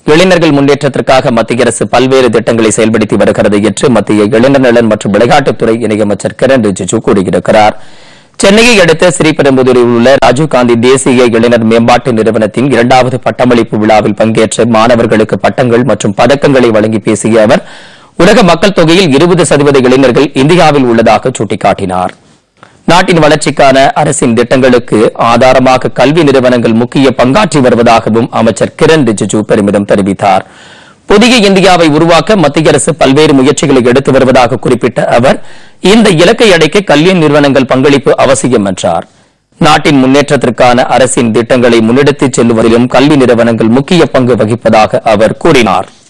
இளைஞர்கள் முன்னேற்றத்திற்காக மத்திய அரசு பல்வேறு திட்டங்களை செயல்படுத்தி வருகிறது என்று மத்திய இளைஞர் நலன் மற்றும் விளையாட்டுத்துறை இணையமைச்சர் கிரண் ரிஜிஜு கூறியிருக்கிறார் சென்னையை அடுத்த ஸ்ரீபெரும்புதூரில் உள்ள ராஜீவ்காந்தி தேசிய இளைஞர் மேம்பாட்டு நிறுவனத்தின் இரண்டாவது பட்டமளிப்பு விழாவில் பங்கேற்ற மாணவர்களுக்கு பட்டங்கள் மற்றும் பதக்கங்களை வழங்கி பேசிய அவர் உலக மக்கள் தொகையில் இருபது சதவீத இளைஞர்கள் இந்தியாவில் உள்ளதாக சுட்டிக்காட்டினார் நாட்டின் வளர்ச்சிக்கான அரசின் திட்டங்களுக்கு ஆதாரமாக கல்வி நிறுவனங்கள் முக்கிய பங்காற்றி வருவதாகவும் அமைச்சர் கிரண் ரிஜிஜு பெருமிதம் தெரிவித்தார் புதிய இந்தியாவை உருவாக்க மத்திய அரசு பல்வேறு முயற்சிகளை எடுத்து வருவதாக குறிப்பிட்ட அவர் இந்த இலக்கை அடைக்க கல்வி நிறுவனங்கள் பங்களிப்பு அவசியம் என்றார் நாட்டின் முன்னேற்றத்திற்கான அரசின் திட்டங்களை முன்னெடுத்துச் செல்லுவதிலும் கல்வி நிறுவனங்கள் முக்கிய பங்கு வகிப்பதாக அவர் கூறினார்